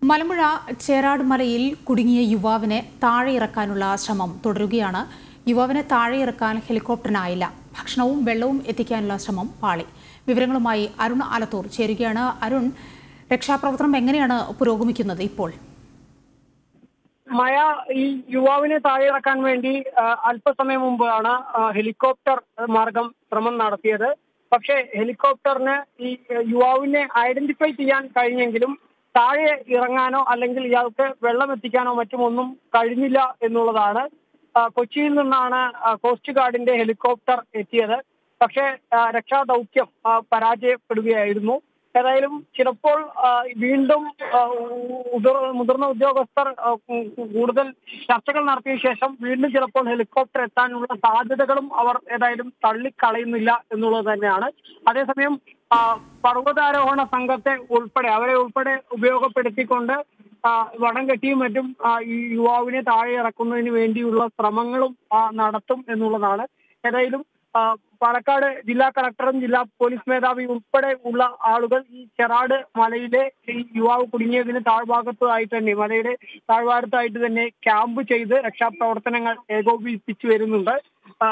മലമ്പുഴ ചേരാട് മലയിൽ കുടുങ്ങിയ യുവാവിനെ താഴെ ഇറക്കാനുള്ള ശ്രമം തുടരുകയാണ് യുവാവിനെ താഴെ ഇറക്കാൻ ഹെലികോപ്റ്ററിനായില്ല ഭക്ഷണവും വെള്ളവും എത്തിക്കാനുള്ള ശ്രമം പാളി വിവരങ്ങളുമായി അരുൺ ആലത്തൂർ ചേരുകയാണ് അരുൺ രക്ഷാപ്രവർത്തനം എങ്ങനെയാണ് പുരോഗമിക്കുന്നത് ഇപ്പോൾ മഴ ഈ യുവാവിനെ താഴെ ഇറക്കാൻ വേണ്ടി ആ, അല്പസമയം മുമ്പാണ് ആ, ഹെലികോപ്റ്റർ മാർഗം ശ്രമം നടത്തിയത് പക്ഷേ ഹെലികോപ്റ്ററിന് ഈ ആ, യുവാവിനെ ഐഡന്റിഫൈ ചെയ്യാൻ കഴിഞ്ഞെങ്കിലും താഴെ ഇറങ്ങാനോ അല്ലെങ്കിൽ ഇയാൾക്ക് വെള്ളം എത്തിക്കാനോ മറ്റും ഒന്നും കഴിഞ്ഞില്ല എന്നുള്ളതാണ് ആ, കൊച്ചിയിൽ നിന്നാണ് ആ, കോസ്റ്റ് ഗാർഡിന്റെ ഹെലികോപ്റ്റർ എത്തിയത് പക്ഷേ ആ, രക്ഷാദൗത്യം ആ, പരാജയപ്പെടുകയായിരുന്നു ഏതായാലും ചിലപ്പോൾ ആ, വീണ്ടും ആ, ഉതിർ- മുതിർന്ന ഉദ്യോഗസ്ഥർ ആ, കു- കൂടുതൽ ചർച്ചകൾ നടത്തിയ ശേഷം വീണ്ടും ചിലപ്പോൾ ഹെലികോപ്റ്റർ എത്താനുള്ള സാധ്യതകളും അവർ ഏതായാലും തള്ളിക്കളയുന്നില്ല എന്നുള്ളത് തന്നെയാണ് അതേസമയം ആ, പർവ്വതാരോഹണ സംഘത്തെ ഉൾപ്പെടെ അവരെ ഉൾപ്പെടെ ഉപയോഗപ്പെടുത്തിക്കൊണ്ട് ആ, വടം കെട്ടിയും മറ്റും ആ, ഈ യുവാവിനെ താഴെ ഇറക്കുന്നതിന് വേണ്ടിയുള്ള ശ്രമങ്ങളും ആ, നടത്തും എന്നുള്ളതാണ് ഏതായാലും ആ, പാലക്കാട് ജില്ലാ കളക്ടറും ജില്ലാ പോലീസ് മേധാവി ഉൾപ്പെടെ ഉള്ള ആളുകൾ ഈ ചെറാട് മലയിലെ ഈ യുവാവ് കുടുങ്ങിയതിന് താഴ്ഭാഗത്തായിട്ട് തന്നെ മലയുടെ താഴ്വാരത്തായിട്ട് തന്നെ ക്യാമ്പ് ചെയ്ത് രക്ഷാപ്രവർത്തനങ്ങൾ ഏകോപിപ്പിച്ചു വരുന്നുണ്ട് ആ,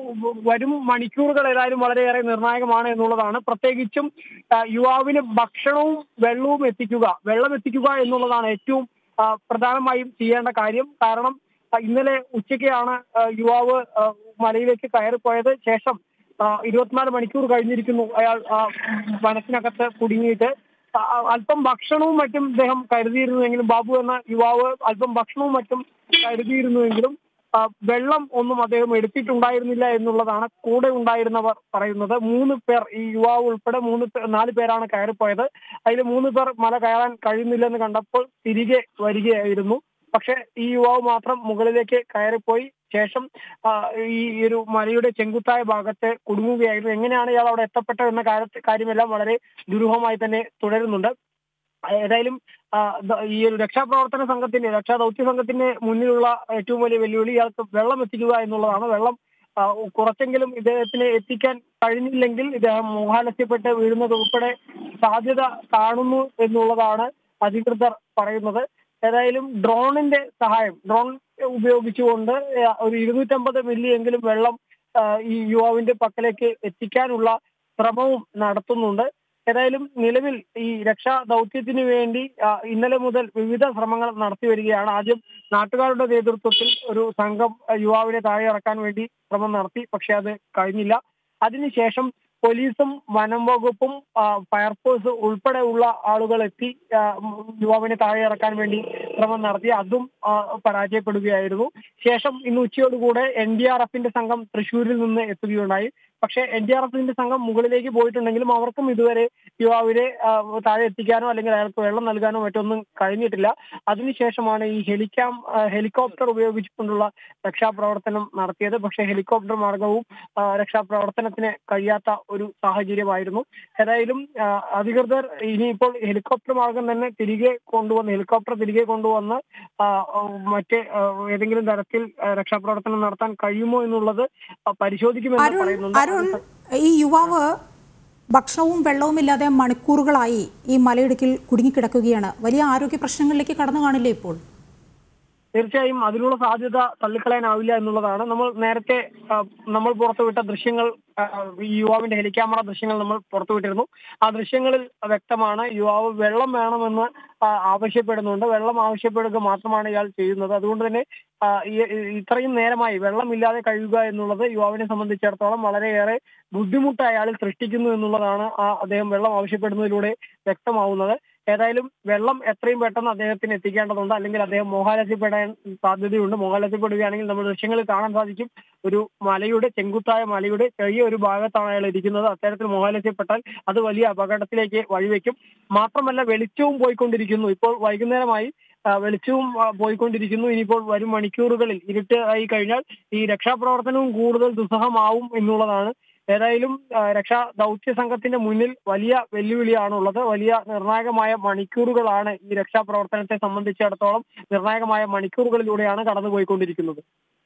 വരും മണിക്കൂറുകൾ ഏതായാലും വളരെയേറെ നിർണായകമാണ് എന്നുള്ളതാണ് പ്രത്യേകിച്ചും ആ, യുവാവിന് ഭക്ഷണവും വെള്ളവും എത്തിക്കുക വെള്ളം എത്തിക്കുക എന്നുള്ളതാണ് ഏറ്റവും ആ, പ്രധാനമായും ചെയ്യേണ്ട കാര്യം കാരണം ആ, ഇന്നലെ ഉച്ചയ്ക്കാണ് ആ, യുവാവ് ആ, മലയിലേക്ക് കയറിപ്പോയത് ശേഷം ആ, ഇരുപത്തിനാല് മണിക്കൂർ കഴിഞ്ഞിരിക്കുന്നു അയാൾ ആ, വനത്തിനകത്ത് കുടുങ്ങിയിട്ട് ആ, അല്പം ഭക്ഷണവും മറ്റും ഇദ്ദേഹം കരുതിയിരുന്നുവെങ്കിലും ബാബു എന്ന യുവാവ് അല്പം ഭക്ഷണവും മറ്റും കരുതിയിരുന്നുവെങ്കിലും ആ, വെള്ളം ഒന്നും അദ്ദേഹം എടുത്തിട്ടുണ്ടായിരുന്നില്ല എന്നുള്ളതാണ് കൂടെ ഉണ്ടായിരുന്നവർ പറയുന്നത് മൂന്ന് പേർ ഈ യുവാവ് ഉൾപ്പെടെ മൂന്ന് പേ- നാല് പേരാണ് കയറിപ്പോയത് അതിൽ മൂന്ന് പേർ മല കയറാൻ കഴിയുന്നില്ലെന്ന് കണ്ടപ്പോൾ തിരികെ വരികയായിരുന്നു പക്ഷെ ഈ യുവാവ് മാത്രം മുകളിലേക്ക് കയറിപ്പോയി ശേഷം ആ, ഈ ഒരു മലയുടെ ചെങ്കുത്തായ ഭാഗത്ത് കുടുങ്ങുകയായിരുന്നു എങ്ങനെയാണ് ഇയാൾ അവിടെ എത്തപ്പെട്ടത് എന്ന കാര്യ- കാര്യമെല്ലാം വളരെ ദുരൂഹമായി തന്നെ തുടരുന്നുണ്ട് ഏതായാലും ആ, ദ- ഈ ഒരു രക്ഷാപ്രവർത്തന സംഘത്തിന്റെ രക്ഷാ ദൗത്യ സംഘത്തിന്റെ മുന്നിലുള്ള ഏറ്റവും വലിയ വെല്ലുവിളി ഇയാൾക്ക് വെള്ളം എത്തിക്കുക എന്നുള്ളതാണ് വെള്ളം ആ, കുറച്ചെങ്കിലും ഇദ്ദേഹത്തിന് എത്തിക്കാൻ കഴിഞ്ഞില്ലെങ്കിൽ ഇദ്ദേഹം മോഹാലസ്യപ്പെട്ട് വീഴുന്നത് ഉൾപ്പെടെ സാധ്യത കാണുന്നു എന്നുള്ളതാണ് അധികൃതർ പറയുന്നത് ഏതായാലും ഡ്രോണിന്റെ സഹായം ഡ്രോൺ ഉപയോഗിച്ചുകൊണ്ട് ആ, ഒരു ഇരുന്നൂറ്റമ്പത് മില്ലി എങ്കിലും വെള്ളം ആ, ഈ യുവാവിന്റെ പക്കലേക്ക് എത്തിക്കാനുള്ള ശ്രമവും നടത്തുന്നുണ്ട് ഏതായാലും നിലവിൽ ഈ രക്ഷാ ദൗത്യത്തിന് വേണ്ടി ആ, ഇന്നലെ മുതൽ വിവിധ ശ്രമങ്ങൾ നടത്തി വരികയാണ് ആദ്യം നാട്ടുകാരുടെ നേതൃത്വത്തിൽ ഒരു സംഘം ആ, യുവാവിനെ താഴെ ഇറക്കാൻ വേണ്ടി ശ്രമം നടത്തി പക്ഷെ അത് കഴിഞ്ഞില്ല അതിനുശേഷം പോലീസും വനം വകുപ്പും ആ, ഫയർഫോഴ്സ് ഉൾപ്പെടെ ഉള്ള ആളുകൾ എത്തി ആ, ഉം, യുവാവിനെ താഴെ ഇറക്കാൻ വേണ്ടി ശ്രമം നടത്തി അതും ആ, പരാജയപ്പെടുകയായിരുന്നു ശേഷം ഇന്ന് ഉച്ചയോടുകൂടെ എൻ ഡി ആർ എഫിന്റെ സംഘം തൃശ്ശൂരിൽ നിന്ന് എത്തുകയുണ്ടായി പക്ഷേ എൻ ഡി ആർ എഫിന്റെ സംഘം മുകളിലേക്ക് പോയിട്ടുണ്ടെങ്കിലും അവർക്കും ഇതുവരെ യുവാവിനെ ആ, താഴെ എത്തിക്കാനോ അല്ലെങ്കിൽ അയാൾക്ക് വെള്ളം നൽകാനോ മറ്റൊന്നും കഴിഞ്ഞിട്ടില്ല അതിനുശേഷമാണ് ഈ ഹെലിക്യാം ആ, ഹെലികോപ്റ്റർ ഉപയോഗിച്ചുകൊണ്ടുള്ള രക്ഷാപ്രവർത്തനം നടത്തിയത് പക്ഷേ ഹെലികോപ്റ്റർ മാർഗവും ആ, രക്ഷാപ്രവർത്തനത്തിന് കഴിയാത്ത ഒരു സാഹചര്യമായിരുന്നു ഏതായാലും ആ, അധികൃതർ ഇനിയിപ്പോൾ ഹെലികോപ്റ്റർ മാർഗം തന്നെ തിരികെ കൊണ്ടുവന്ന് ഹെലികോപ്റ്റർ തിരികെ കൊണ്ടുവന്ന് ആ, ആ, മറ്റ് ആ, ഏതെങ്കിലും തരത്തിൽ ആ, രക്ഷാപ്രവർത്തനം നടത്താൻ കഴിയുമോ എന്നുള്ളത് ആ, പരിശോധിക്കുമെന്ന് അരുൺ പറയുന്നുണ്ട് അരുൺ ഈ യുവാവ് ഭക്ഷണവും വെള്ളവും ഇല്ലാതെ മണിക്കൂറുകളായി ഈ മലയിടുക്കിൽ കുടുങ്ങിക്കിടക്കുകയാണ് വലിയ ആരോഗ്യ പ്രശ്നങ്ങളിലേക്ക് കടന്നു കാണില്ലേ ഇപ്പോൾ തീർച്ചയായും അതിനുള്ള സാധ്യത തള്ളിക്കളയാനാവില്ല എന്നുള്ളതാണ് നമ്മൾ നേരത്തെ ആ, നമ്മൾ പുറത്തുവിട്ട ദൃശ്യങ്ങൾ ആ, ഈ യുവാവിന്റെ ഹെലിക്യാമറ ദൃശ്യങ്ങൾ നമ്മൾ പുറത്തുവിട്ടിരുന്നു ആ ദൃശ്യങ്ങളിൽ വ്യക്തമാണ് യുവാവ് വെള്ളം വേണമെന്ന് ആ, ആവശ്യപ്പെടുന്നുണ്ട് വെള്ളം ആവശ്യപ്പെടുക മാത്രമാണ് ഇയാൾ ചെയ്യുന്നത് അതുകൊണ്ട് തന്നെ ആ, ഈ- ഈ- ഇത്രയും നേരമായി വെള്ളമില്ലാതെ കഴിയുക എന്നുള്ളത് യുവാവിനെ സംബന്ധിച്ചിടത്തോളം വളരെയേറെ ബുദ്ധിമുട്ട് അയാളിൽ സൃഷ്ടിക്കുന്നു എന്നുള്ളതാണ് ആ അദ്ദേഹം വെള്ളം ആവശ്യപ്പെടുന്നതിലൂടെ വ്യക്തമാവുന്നത് ഏതായാലും വെള്ളം എത്രയും പെട്ടെന്ന് അദ്ദേഹത്തിന് എത്തിക്കേണ്ടതുണ്ട് അല്ലെങ്കിൽ അദ്ദേഹം മോഹാലസ്യപ്പെടാൻ സാധ്യതയുണ്ട് മോഹാലസ്യപ്പെടുകയാണെങ്കിൽ നമ്മൾ ദൃശ്യങ്ങളിൽ കാണാൻ സാധിക്കും ഒരു മലയുടെ ചെങ്കുത്തായ മലയുടെ ചെറിയ ഒരു ഭാഗത്താണ് അയാൾ ഇരിക്കുന്നത് അത്തരത്തിൽ മോഹാലസ്യപ്പെട്ടാൽ അത് വലിയ അപകടത്തിലേക്ക് വഴിവെക്കും മാത്രമല്ല വെളിച്ചവും പോയിക്കൊണ്ടിരിക്കുന്നു ഇപ്പോൾ വൈകുന്നേരമായി ആ, വെളിച്ചവും ആ, പോയിക്കൊണ്ടിരിക്കുന്നു ഇനിയിപ്പോൾ വരും മണിക്കൂറുകളിൽ ഇരുട്ട് ആയി കഴിഞ്ഞാൽ ഈ രക്ഷാപ്രവർത്തനവും കൂടുതൽ ദുസ്സഹമാവും എന്നുള്ളതാണ് ഏതായാലും ആ, രക്ഷാ ദൗത്യ സംഘത്തിന്റെ മുന്നിൽ വലിയ വെല്ലുവിളിയാണുള്ളത് വലിയ നിർണായകമായ മണിക്കൂറുകളാണ് ഈ രക്ഷാപ്രവർത്തനത്തെ സംബന്ധിച്ചിടത്തോളം നിർണായകമായ മണിക്കൂറുകളിലൂടെയാണ് കടന്നുപോയിക്കൊണ്ടിരിക്കുന്നത്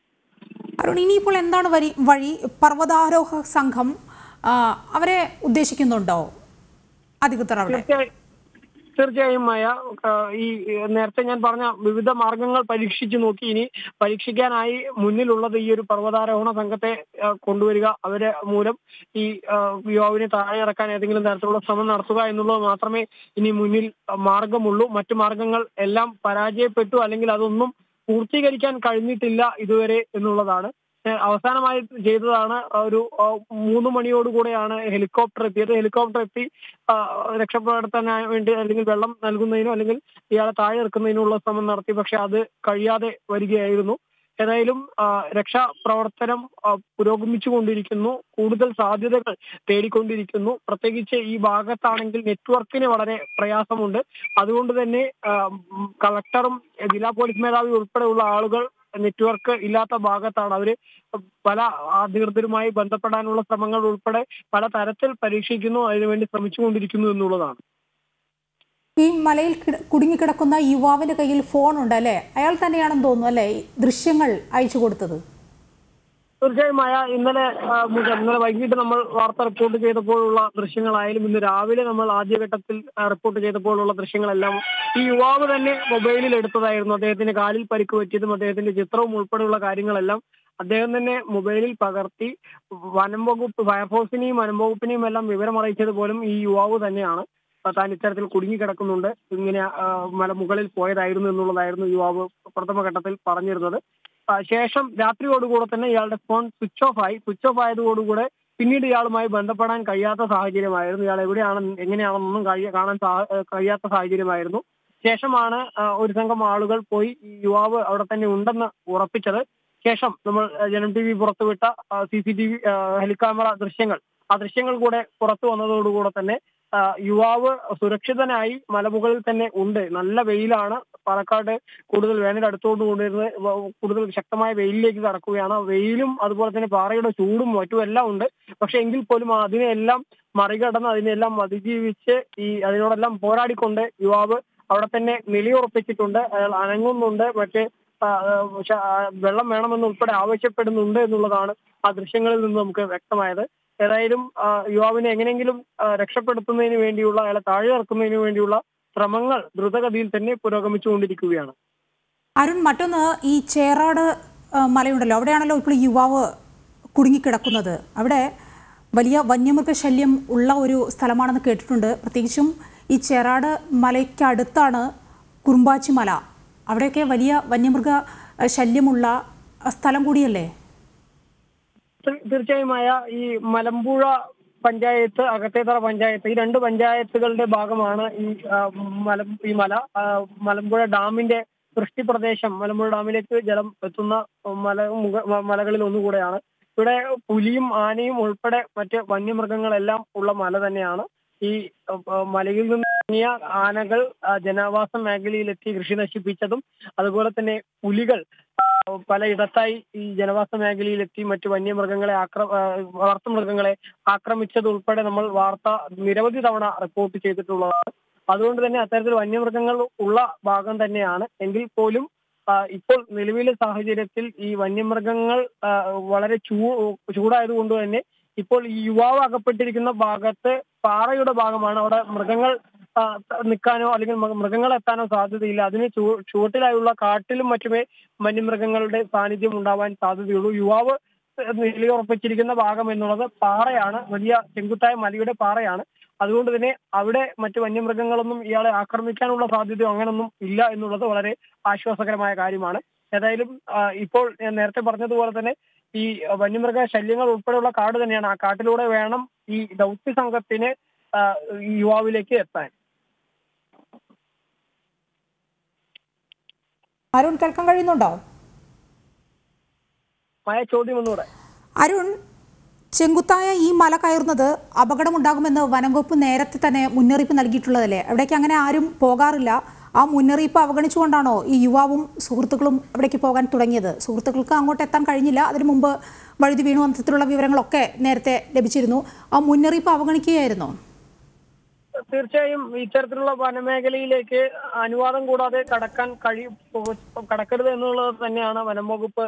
അരുൺ ഇനിയിപ്പോൾ എന്താണ് വരി വഴി പർവ്വതാരോഹ സംഘം ആ, അവരെ ഉദ്ദേശിക്കുന്നുണ്ടോ അധികൃതർ അവിടെ തീർച്ചയായും തീർച്ചയായും മായ ആ, ഈ നേരത്തെ ഞാൻ പറഞ്ഞ വിവിധ മാർഗങ്ങൾ പരീക്ഷിച്ചു നോക്കി ഇനി പരീക്ഷിക്കാനായി മുന്നിലുള്ളത് ഈ ഒരു പർവ്വതാരോഹണ സംഘത്തെ ആ, കൊണ്ടുവരിക അവരെ മൂലം ഈ ആ, യുവാവിനെ താഴെ ഇറക്കാൻ ഏതെങ്കിലും തരത്തിലുള്ള ശ്രമം നടത്തുക എന്നുള്ളത് മാത്രമേ ഇനി മുന്നിൽ മാർഗമുള്ളൂ മറ്റു മാർഗങ്ങൾ എല്ലാം പരാജയപ്പെട്ടു അല്ലെങ്കിൽ അതൊന്നും പൂർത്തീകരിക്കാൻ കഴിഞ്ഞിട്ടില്ല ഇതുവരെ എന്നുള്ളതാണ് ഏഹ് അവസാനമായി ചെയ്തതാണ് ഒരു ആ, മൂന്ന് മണിയോടുകൂടെയാണ് ഹെലികോപ്റ്റർ എത്തിയത് ഹെലികോപ്റ്റർ എത്തി ആ, രക്ഷപ്പെടുത്താൻ വേണ്ടി അല്ലെങ്കിൽ വെള്ളം നൽകുന്നതിനോ അല്ലെങ്കിൽ ഇയാളെ താഴെ ഇറക്കുന്നതിനുള്ള ശ്രമം നടത്തി പക്ഷെ അത് കഴിയാതെ വരികയായിരുന്നു ഏതായാലും ആ, രക്ഷാപ്രവർത്തനം ആ, പുരോഗമിച്ചുകൊണ്ടിരിക്കുന്നു കൂടുതൽ സാധ്യതകൾ തേടിക്കൊണ്ടിരിക്കുന്നു പ്രത്യേകിച്ച് ഈ ഭാഗത്താണെങ്കിൽ നെറ്റ്വർക്കിന് വളരെ പ്രയാസമുണ്ട് അതുകൊണ്ട് തന്നെ ആ, ഉം, കളക്ടറും ജില്ലാ പോലീസ് മേധാവി ഉൾപ്പെടെയുള്ള ആളുകൾ നെറ്റ്വർക്ക് ഇല്ലാത്ത ഭാഗത്താണ് അവര് പല അധികൃതരുമായി ബന്ധപ്പെടാനുള്ള ശ്രമങ്ങൾ ഉൾപ്പെടെ പല തരത്തിൽ പരീക്ഷിക്കുന്നു അതിനുവേണ്ടി ശ്രമിച്ചുകൊണ്ടിരിക്കുന്നു എന്നുള്ളതാണ് ഈ മലയിൽ കിട- കുടുങ്ങിക്കിടക്കുന്ന യുവാവിന്റെ കയ്യിൽ ഫോൺ ഉണ്ട് അല്ലേ അയാൾ തന്നെയാണെന്ന് തോന്നുന്നു അല്ലേ ഈ ദൃശ്യങ്ങൾ അയച്ചു കൊടുത്തത് തീർച്ചയായും മഴ ഇന്നലെ ആ, മുതൽ ഇന്നലെ വൈകിട്ട് നമ്മൾ വാർത്ത റിപ്പോർട്ട് ചെയ്തപ്പോഴുള്ള ദൃശ്യങ്ങളായാലും ഇന്ന് രാവിലെ നമ്മൾ ആദ്യഘട്ടത്തിൽ ആ, റിപ്പോർട്ട് ചെയ്തപ്പോഴുള്ള ദൃശ്യങ്ങളെല്ലാം ഈ യുവാവ് തന്നെ മൊബൈലിൽ എടുത്തതായിരുന്നു അദ്ദേഹത്തിന് കാലിൽ പരിക്ക് പറ്റിയതും അദ്ദേഹത്തിന്റെ ചിത്രവും ഉൾപ്പെടെയുള്ള കാര്യങ്ങളെല്ലാം അദ്ദേഹം തന്നെ മൊബൈലിൽ പകർത്തി വനം വകുപ്പ് ഫയർഫോഴ്സിനെയും വനം വകുപ്പിനെയും എല്ലാം വിവരം അറിയിച്ചത് പോലും ഈ യുവാവ് തന്നെയാണ് ആ, താൻ ഇത്തരത്തിൽ കുടുങ്ങിക്കിടക്കുന്നുണ്ട് ഇങ്ങനെ ആ, മല മുകളിൽ പോയതായിരുന്നു എന്നുള്ളതായിരുന്നു യുവാവ് പ്രഥമഘട്ടത്തിൽ പറഞ്ഞിരുന്നത് ആ, ശേഷം രാത്രിയോടുകൂടെ തന്നെ ഇയാളുടെ ഫോൺ സ്വിച്ച് ഓഫ് ആയി സ്വിച്ച് ഓഫ് ആയതോടുകൂടെ പിന്നീട് ഇയാളുമായി ബന്ധപ്പെടാൻ കഴിയാത്ത സാഹചര്യമായിരുന്നു ഇയാൾ എവിടെയാണ് എങ്ങനെയാണെന്നൊന്നും കഴിയ കാണാൻ സാ- ഏഹ് കഴിയാത്ത സാഹചര്യമായിരുന്നു ശേഷമാണ് ആ, ഒരു സംഘം ആളുകൾ പോയി ഈ യുവാവ് അവിടെ തന്നെ ഉണ്ടെന്ന് ഉറപ്പിച്ചത് ശേഷം നമ്മൾ ആ, ജനം ടി വി പുറത്തുവിട്ട C C T V heli camera ദൃശ്യങ്ങൾ ആ ദൃശ്യങ്ങൾ കൂടെ പുറത്തു വന്നതോടുകൂടെ തന്നെ ആ, യുവാവ് സുരക്ഷിതനായി മലമുകളിൽ തന്നെ ഉണ്ട് നല്ല വെയിലാണ് പാലക്കാട് കൂടുതൽ വേനൽ അടുത്തോണ്ട് കൊണ്ടിരുന്നത് വ- കൂടുതൽ ശക്തമായ വെയിലിലേക്ക് കടക്കുകയാണ് വെയിലും അതുപോലെ തന്നെ പാറയുടെ ചൂടും മറ്റും എല്ലാം ഉണ്ട് പക്ഷെ എങ്കിൽ പോലും അതിനെല്ലാം മറികടന്ന് അതിനെല്ലാം അതിജീവിച്ച് ഈ അതിനോടെല്ലാം പോരാടിക്കൊണ്ട് യുവാവ് അവിടെ തന്നെ നിലയുറപ്പിച്ചിട്ടുണ്ട് അയാൾ അനങ്ങുന്നുണ്ട് മറ്റേ ആ, ആ, ശ- ആ, വെള്ളം വേണമെന്ന് ഉൾപ്പെടെ ആവശ്യപ്പെടുന്നുണ്ട് എന്നുള്ളതാണ് ആ ദൃശ്യങ്ങളിൽ നിന്ന് നമുക്ക് വ്യക്തമായത് ഏതായാലും ആ, യുവാവിനെ എങ്ങനെയെങ്കിലും ആ, രക്ഷപ്പെടുത്തുന്നതിന് വേണ്ടിയുള്ള അയാളെ താഴെ ഇറക്കുന്നതിന് വേണ്ടിയുള്ള ശ്രമങ്ങൾ ദ്രുതഗതിയിൽ തന്നെ പുരോഗമിച്ചുകൊണ്ടിരിക്കുകയാണ് അരുൺ മറ്റൊന്ന് ഈ ചേറാട് ആ, മലയുണ്ടല്ലോ അവിടെയാണല്ലോ ഇപ്പോൾ ഈ യുവാവ് കുടുങ്ങിക്കിടക്കുന്നത് അവിടെ വലിയ വന്യമൃഗശല്യം ഉള്ള ഒരു സ്ഥലമാണെന്ന് കേട്ടിട്ടുണ്ട് പ്രത്യേകിച്ചും ഈ ചേറാട് മലയ്ക്കടുത്താണ് കുറുമ്പാച്ചി മല അവിടെയൊക്കെ വലിയ വന്യമൃഗ ആ, ശല്യമുള്ള ആ, സ്ഥലം കൂടിയല്ലേ തീ- തീർച്ചയായുമായ ഈ മലമ്പുഴ പഞ്ചായത്ത് അകത്തേത്തറ പഞ്ചായത്ത് ഈ രണ്ട് പഞ്ചായത്തുകളുടെ ഭാഗമാണ് ഈ ആ, മല ഈ മല ആ, മലമ്പുഴ ഡാമിന്റെ വൃഷ്ടി പ്രദേശം മലമ്പുഴ ഡാമിലേക്ക് ജലം എത്തുന്ന മല മുക മ- മലകളിൽ ഒന്നുകൂടെയാണ് ഇവിടെ പുലിയും ആനയും ഉൾപ്പെടെ മറ്റ് വന്യമൃഗങ്ങളെല്ലാം ഉള്ള മല തന്നെയാണ് ഈ ആ, ആ, മലയിൽ നിന്ന് ഇറങ്ങിയ ആനകൾ ആ, ജനാവാസ മേഖലയിലെത്തി കൃഷി നശിപ്പിച്ചതും അതുപോലെ തന്നെ പുലികൾ പലയിടത്തായി ഈ ജനവാസ മേഖലയിലെത്തി മറ്റു വന്യമൃഗങ്ങളെ ആക്ര ആ, വളർത്തുമൃഗങ്ങളെ ആക്രമിച്ചത് ഉൾപ്പെടെ നമ്മൾ വാർത്ത നിരവധി തവണ റിപ്പോർട്ട് ചെയ്തിട്ടുള്ളതാണ് അതുകൊണ്ട് തന്നെ അത്തരത്തിൽ വന്യമൃഗങ്ങൾ ഉള്ള ഭാഗം തന്നെയാണ് എങ്കിൽ പോലും ആ, ഇപ്പോൾ നിലവിലെ സാഹചര്യത്തിൽ ഈ വന്യമൃഗങ്ങൾ ആ, വളരെ ചൂ ചൂടായതുകൊണ്ട് തന്നെ ഇപ്പോൾ ഈ യുവാവ് അകപ്പെട്ടിരിക്കുന്ന ഭാഗത്ത് പാറയുടെ ഭാഗമാണ് അവിടെ മൃഗങ്ങൾ ആ, നിൽക്കാനോ അല്ലെങ്കിൽ മൃ- മൃഗങ്ങൾ എത്താനോ സാധ്യതയില്ല അതിന് ചൂ- ചുവട്ടിലായുള്ള കാട്ടിലും മറ്റുമേ വന്യമൃഗങ്ങളുടെ സാന്നിധ്യം ഉണ്ടാവാൻ സാധ്യതയുള്ളൂ യുവാവ് നിലയുറപ്പിച്ചിരിക്കുന്ന ഭാഗം എന്നുള്ളത് പാറയാണ് വലിയ ചെങ്കുത്തായ മലയുടെ പാറയാണ് അതുകൊണ്ട് തന്നെ അവിടെ മറ്റു വന്യമൃഗങ്ങളൊന്നും ഇയാളെ ആക്രമിക്കാനുള്ള സാധ്യതയോ അങ്ങനൊന്നും ഇല്ല എന്നുള്ളത് വളരെ ആശ്വാസകരമായ കാര്യമാണ് ഏതായാലും ആ, ഇപ്പോൾ ഞാൻ നേരത്തെ പറഞ്ഞതുപോലെ തന്നെ ഈ വന്യമൃഗ ശല്യങ്ങൾ ഉൾപ്പെടെയുള്ള കാട് തന്നെയാണ് ആ കാട്ടിലൂടെ വേണം ഈ ദൗത്യ സംഘത്തിന് ആ, ഈ യുവാവിലേക്ക് എത്താൻ അരുൺ കേൾക്കാൻ കഴിയുന്നുണ്ടോ മായ ചോദ്യം ഒന്നുകൂടെ അരുൺ ചെങ്കുത്തായ ഈ മല കയറുന്നത് അപകടമുണ്ടാകുമെന്ന് വനംവകുപ്പ് നേരത്തെ തന്നെ മുന്നറിയിപ്പ് നൽകിയിട്ടുള്ളതല്ലേ അവിടേക്ക് അങ്ങനെ ആരും പോകാറില്ല ആ മുന്നറിയിപ്പ് അവഗണിച്ചുകൊണ്ടാണോ ഈ യുവാവും സുഹൃത്തുക്കളും അവിടേക്ക് പോകാൻ തുടങ്ങിയത് സുഹൃത്തുക്കൾക്ക് അങ്ങോട്ട് എത്താൻ കഴിഞ്ഞില്ല അതിനു മുമ്പ് വഴുതി വീണു അത്തരത്തിലുള്ള വിവരങ്ങളൊക്കെ നേരത്തെ ലഭിച്ചിരുന്നു ആ മുന്നറിയിപ്പ് അവഗണിക്കുകയായിരുന്നോ തീർച്ചയായും ഇത്തരത്തിലുള്ള വനമേഖലയിലേക്ക് അനുവാദം കൂടാതെ കടക്കാൻ കഴിയും കടക്കരുത് എന്നുള്ളത് തന്നെയാണ് വനം വകുപ്പ്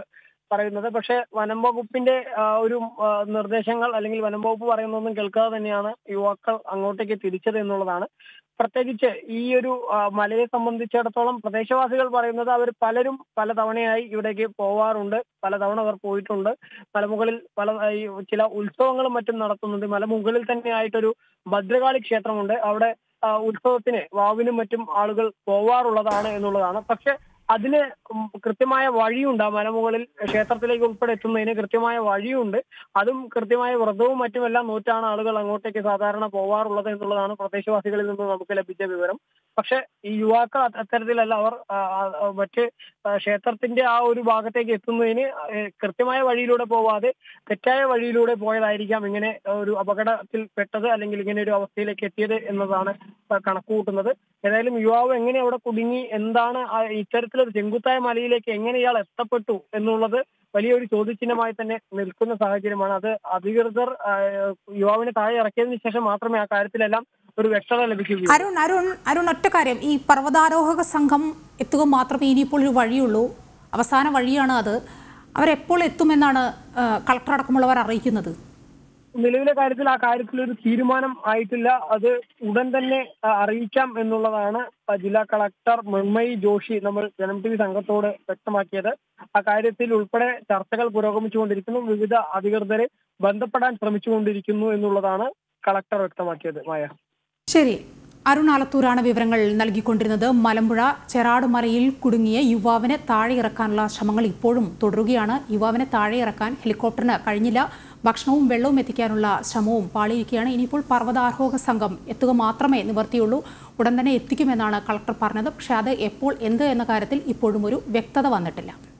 പറയുന്നത് പക്ഷേ വനം വകുപ്പിന്റെ ആ, ഒരു ആ, നിർദ്ദേശങ്ങൾ അല്ലെങ്കിൽ വനം വകുപ്പ് പറയുന്നതൊന്നും കേൾക്കാതെ തന്നെയാണ് യുവാക്കൾ അങ്ങോട്ടേക്ക് തിരിച്ചത് എന്നുള്ളതാണ് പ്രത്യേകിച്ച് ഈ ഒരു ആ, മലയെ സംബന്ധിച്ചിടത്തോളം പ്രദേശവാസികൾ പറയുന്നത് അവർ പലരും പലതവണയായി ഇവിടേക്ക് പോവാറുണ്ട് പലതവണ അവർ പോയിട്ടുണ്ട് മലമുകളിൽ പല ഈ ചില ഉത്സവങ്ങളും മറ്റും നടത്തുന്നുണ്ട് മലമുകളിൽ തന്നെ ആയിട്ടൊരു ഭദ്രകാളി ക്ഷേത്രമുണ്ട് അവിടെ ആ, ഉത്സവത്തിന് വാവിനും മറ്റും ആളുകൾ പോവാറുള്ളതാണ് എന്നുള്ളതാണ് പക്ഷെ അതിന് ഉം കൃത്യമായ വഴിയുണ്ട് ആ മലമുകളിൽ ക്ഷേത്രത്തിലേക്ക് ഉൾപ്പെടെ എത്തുന്നതിന് കൃത്യമായ വഴിയുണ്ട് അതും കൃത്യമായ വ്രതവും മറ്റുമെല്ലാം നോറ്റാണ് ആളുകൾ അങ്ങോട്ടേക്ക് സാധാരണ പോവാറുള്ളത് എന്നുള്ളതാണ് പ്രദേശവാസികളിൽ നിന്ന് നമുക്ക് ലഭിച്ച വിവരം പക്ഷെ ഈ യുവാക്കൾ അത് അത്തരത്തിലല്ല അവർ ആ, ആ, മറ്റ് ആ, ക്ഷേത്രത്തിന്റെ ആ ഒരു ഭാഗത്തേക്ക് എത്തുന്നതിന് ഏ, കൃത്യമായ വഴിയിലൂടെ പോവാതെ തെറ്റായ വഴിയിലൂടെ പോയതായിരിക്കാം ഇങ്ങനെ ഒരു അപകടത്തിൽ പെട്ടത് അല്ലെങ്കിൽ ഇങ്ങനെ ഒരു അവസ്ഥയിലേക്ക് എത്തിയത് എന്നതാണ് കണക്ക് കൂട്ടുന്നത് ഏതായാലും യുവാവ് എങ്ങനെ അവിടെ കുടുങ്ങി എന്താണ് ആ ഇത്തരത്തിലൊരു ചെങ്കുത്തായ മലയിലേക്ക് എങ്ങനെ ഇയാൾ എത്തപ്പെട്ടു എന്നുള്ളത് വലിയൊരു ചോദ്യചിഹ്നമായി തന്നെ നിൽക്കുന്ന സാഹചര്യമാണ് അത് അധികൃതർ ആ, യുവാവിനെ താഴെ ഇറക്കിയതിനു ശേഷം മാത്രമേ ആ കാര്യത്തിലെല്ലാം ഒരു വ്യക്തത ലഭിക്കുകയുള്ളൂ അരുൺ അരുൺ അരുൺ ഒറ്റ കാര്യം ഈ പർവ്വതാരോഹക സംഘം എത്തുക മാത്രമേ ഇനിയിപ്പോൾ ഒരു വഴിയുള്ളൂ അവസാന വഴിയാണ് അത് അവരെപ്പോൾ എത്തുമെന്നാണ് ആ, കളക്ടർ അടക്കമുള്ളവർ അറിയിക്കുന്നത് നിലവിലെ കാര്യത്തിൽ ആ കാര്യത്തിൽ ഒരു തീരുമാനം ആയിട്ടില്ല അത് ഉടൻ തന്നെ ആ, അറിയിക്കാം എന്നുള്ളതാണ് ആ, ജില്ലാ കളക്ടർ മൃണ്മയി ജോഷി നമ്മൾ ജനം ടി വി സംഘത്തോട് വ്യക്തമാക്കിയത് ആ കാര്യത്തിൽ ഉൾപ്പെടെ ചർച്ചകൾ പുരോഗമിച്ചുകൊണ്ടിരിക്കുന്നു വിവിധ അധികൃതരെ ബന്ധപ്പെടാൻ ശ്രമിച്ചുകൊണ്ടിരിക്കുന്നു എന്നുള്ളതാണ് കളക്ടർ വ്യക്തമാക്കിയത് മായ ശരി അരുൺ ആലത്തൂരാണ് വിവരങ്ങൾ നൽകിക്കൊണ്ടിരുന്നത് മലമ്പുഴ ചെറാട് മലയിൽ കുടുങ്ങിയ യുവാവിനെ താഴെ ഇറക്കാനുള്ള ശ്രമങ്ങൾ ഇപ്പോഴും തുടരുകയാണ് യുവാവിനെ താഴെ ഇറക്കാൻ ഹെലികോപ്റ്ററിന് കഴിഞ്ഞില്ല ഭക്ഷണവും വെള്ളവും എത്തിക്കാനുള്ള ശ്രമവും പാളിയിരിക്കുകയാണ് ഇനിയിപ്പോൾ പർവ്വതാരോഹക സംഘം എത്തുക മാത്രമേ നിവർത്തിയുള്ളൂ ഉടൻ തന്നെ എത്തിക്കുമെന്നാണ് കളക്ടർ പറഞ്ഞത് പക്ഷേ അത് എപ്പോൾ എന്ത് എന്ന കാര്യത്തിൽ ഇപ്പോഴും ഒരു വ്യക്തത വന്നിട്ടില്ല